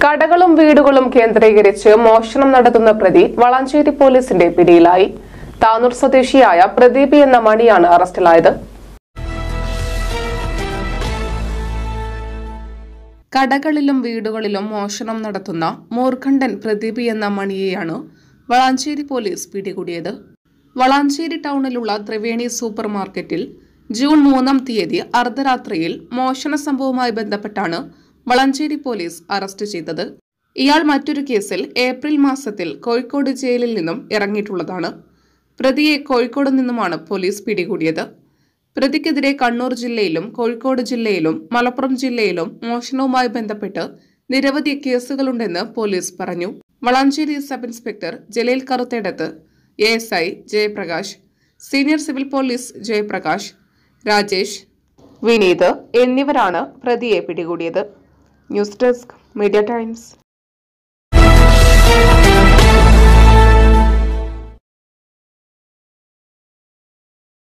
കടകളും വീടുകളും കേന്ദ്രീകരിച്ച് മോഷണം നടത്തുന്ന പ്രതി വളാഞ്ചേരി പോലീസിന്റെ പിടിയിലായി താനൂർ സ്വദേശിയായ പ്രദീപ് എന്ന മണിയാണ് അറസ്റ്റിലായത് കടകളിലും വീടുകളിലും മോഷണം നടത്തുന്ന മൂർഖണ്ഡൻ പ്രദീപ് എന്ന മണിയെയാണ് വളാഞ്ചേരി പോലീസ് പിടികൂടിയത് വളാഞ്ചേരി ടൗണിലുള്ള ത്രിവേണി സൂപ്പർ മാർക്കറ്റിൽ ജൂൺ മൂന്നാം തീയതി അർദ്ധരാത്രിയിൽ മോഷണ സംഭവവുമായി ബന്ധപ്പെട്ടാണ് വളാഞ്ചേരി പോലീസ് അറസ്റ്റ് ചെയ്തത് ഇയാൾ മറ്റൊരു കേസിൽ ഏപ്രിൽ മാസത്തിൽ കോഴിക്കോട് ജയിലിൽ നിന്നും ഇറങ്ങിയിട്ടുള്ളതാണ് പ്രതിയെ കോഴിക്കോട് നിന്നുമാണ് പോലീസ് പിടികൂടിയത് പ്രതിക്കെതിരെ കണ്ണൂർ ജില്ലയിലും കോഴിക്കോട് ജില്ലയിലും മലപ്പുറം ജില്ലയിലും മോഷണവുമായി ബന്ധപ്പെട്ട് നിരവധി കേസുകളുണ്ടെന്ന് പോലീസ് പറഞ്ഞു Valanchery sub inspector Jaleel Karuthedath A S I Jayaprakash senior civil police Jayaprakash Rajesh Vineeth എന്നിവരാണ് പ്രതിയെ പിടികൂടിയത് ന്യൂസ് ഡെസ്ക് മീഡിയ ടൈംസ്